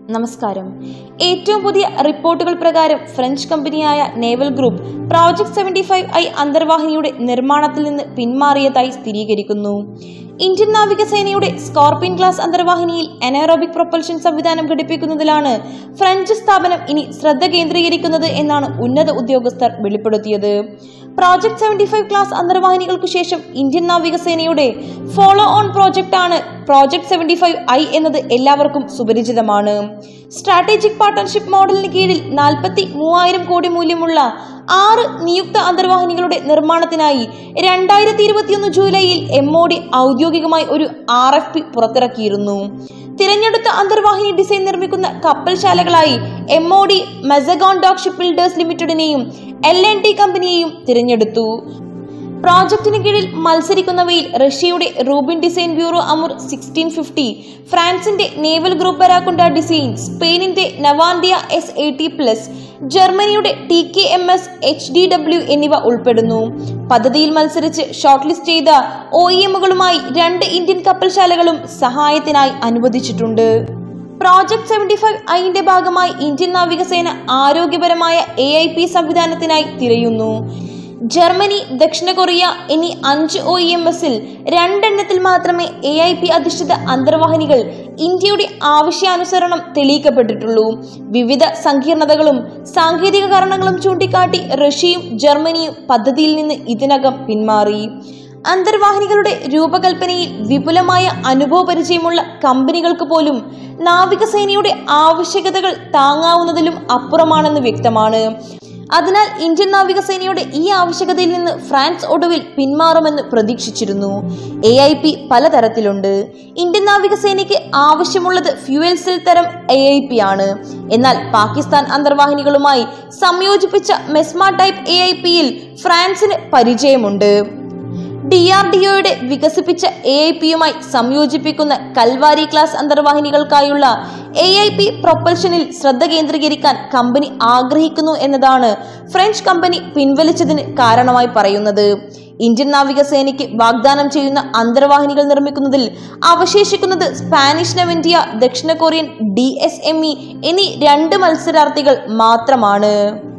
നമസ്കാരം ഏറ്റവും പുതിയ റിപ്പോർട്ടുകൾ പ്രകാരം ഫ്രഞ്ച് കമ്പനിയായ naval group project seventy five I അന്തർവാഹിനിയുടെ നിർമ്മാണത്തിൽ നിന്ന് പിന്മാറിയതായി സ്ഥിരീകരിക്കുന്നു ഇന്ത്യൻ നാവികസേനയുടെ സ്കോർപിയൻ ക്ലാസ് അന്തർവാഹിനിയിൽ എനറോബിക് പ്രൊപ്പൽഷൻ സംവിധാനം ഘടിപ്പിക്കുന്നതിലാണ് ഫ്രഞ്ച് സ്ഥാപനം ഇനി ശ്രദ്ധ കേന്ദ്രീകരിക്കുന്നത് എന്നാണ് ഉന്നത ഉദ്യോഗസ്ഥർ വെളിപ്പെടുത്തിയത് പ്രോജക്ട് സെവന്റി ഫൈവ് ക്ലാസ് അന്തർവാഹിനികൾക്ക് ശേഷം ഇന്ത്യൻ നാവികസേനയുടെ ഫോളോ ഓൺ പ്രോജക്റ്റ് ആണ് പ്രോജക്ട് സെവന്റി ഫൈവ് ഐ എന്നത് എല്ലാവർക്കും സുപരിചിതമാണ് സ്ട്രാറ്റജിക് പാർട്ണർഷിപ്പ് മോഡലിന് കീഴിൽ നാൽപ്പത്തി മൂവായിരം കോടി മൂല്യമുള്ള ആറ് നിയുക്ത അന്തർവാഹിനികളുടെ നിർമ്മാണത്തിനായി രണ്ടായിരത്തി ഇരുപത്തിയൊന്ന് ജൂലൈയിൽ എം ഒ ഡി ഔദ്യോഗികമായി ഒരു ആർ എഫ് പി പുറത്തിറക്കിയിരുന്നു തിരഞ്ഞെടുത്ത അന്തർവാഹിനി ഡിസൈൻ നിർമ്മിക്കുന്ന കപ്പൽശാലകളായി M O D Mazagon dock ship builders ലിമിറ്റഡിനെയും എൽ എൻ ടി കമ്പനിയെയും തിരഞ്ഞെടുത്തു പ്രോജക്റ്റിന് കീഴിൽ മത്സരിക്കുന്നവയിൽ റഷ്യയുടെ Rubin design bureau Amur sixteen fifty ഫ്രാൻസിന്റെ നേവൽ ഗ്രൂപ്പ് ബരാക്കുണ്ട ഡിസൈൻ സ്പെയിനിന്റെ Navantia S A T plus ജർമ്മനിയുടെ T K M S H D W എന്നിവ ഉൾപ്പെടുന്നു പദ്ധതിയിൽ മത്സരിച്ച് ഷോർട്ട് ലിസ്റ്റ് ചെയ്ത ഒ ഇ എമ്മുകളുമായി രണ്ട് ഇന്ത്യൻ കപ്പൽശാലകളും സഹായത്തിനായി അനുവദിച്ചിട്ടുണ്ട് പ്രോജക്ട് സെവന്റി ഫൈവ് ഐന്റെ ഭാഗമായി ഇന്ത്യൻ നാവികസേന ആരോഗ്യപരമായ എ ഐ പി സംവിധാനത്തിനായി തിരയുന്നു ജർമ്മനി ദക്ഷിണ കൊറിയ എന്നീ അഞ്ച് ഒ ഇ എം എസിൽ രണ്ടെണ്ണത്തിൽ മാത്രമേ എ ഐ പി അധിഷ്ഠിത അന്തർവാഹിനികൾ ഇന്ത്യയുടെ ആവശ്യാനുസരണം തെളിയിക്കപ്പെട്ടിട്ടുള്ളൂ വിവിധ സങ്കീർണതകളും സാങ്കേതിക കാരണങ്ങളും ചൂണ്ടിക്കാട്ടി റഷ്യയും ജർമ്മനിയും പദ്ധതിയിൽ നിന്ന് ഇതിനകം പിന്മാറി അന്തർവാഹിനികളുടെ രൂപകൽപ്പനയിൽ വിപുലമായ അനുഭവ പരിചയമുള്ള കമ്പനികൾക്ക് പോലും നാവികസേനയുടെ ആവശ്യകതകൾ താങ്ങാവുന്നതിലും അപ്പുറമാണെന്ന് വ്യക്തമാണ് അതിനാൽ ഇന്ത്യൻ നാവികസേനയുടെ ഈ ആവശ്യകതയിൽ നിന്ന് ഫ്രാൻസ് ഒടുവിൽ പിന്മാറുമെന്ന് പ്രതീക്ഷിച്ചിരുന്നു എ ഐ പി പലതരത്തിലുണ്ട് ഇന്ത്യൻ നാവികസേനയ്ക്ക് ആവശ്യമുള്ളത് ഫ്യൂവൽ സെൽ തരം എ ഐ പി ആണ് എന്നാൽ പാകിസ്ഥാൻ അന്തർവാഹിനികളുമായി സംയോജിപ്പിച്ച മെസ്മ ടൈപ്പ് എ ഐ പിയിൽ ഫ്രാൻസിന് പരിചയമുണ്ട് ഡി ആർ ഡി ഒയുടെ വികസിപ്പിച്ച എ ഐ പിയുമായി സംയോജിപ്പിക്കുന്ന കൽവാരി ക്ലാസ് അന്തർവാഹിനികൾക്കായുള്ള എ ഐ പി പ്രൊപ്പൽഷനിൽ ശ്രദ്ധ കേന്ദ്രീകരിക്കാൻ കമ്പനി ആഗ്രഹിക്കുന്നു എന്നതാണ് ഫ്രഞ്ച് കമ്പനി പിൻവലിച്ചതിന് കാരണമായി പറയുന്നത് ഇന്ത്യൻ നാവികസേനയ്ക്ക് വാഗ്ദാനം ചെയ്യുന്ന അന്തർവാഹിനികൾ നിർമ്മിക്കുന്നതിൽ അവശേഷിക്കുന്നത് സ്പാനിഷ് നവന്റിയ ദക്ഷിണ Korean D S M E എന്നീ രണ്ട് മത്സരാർത്ഥികൾ മാത്രമാണ്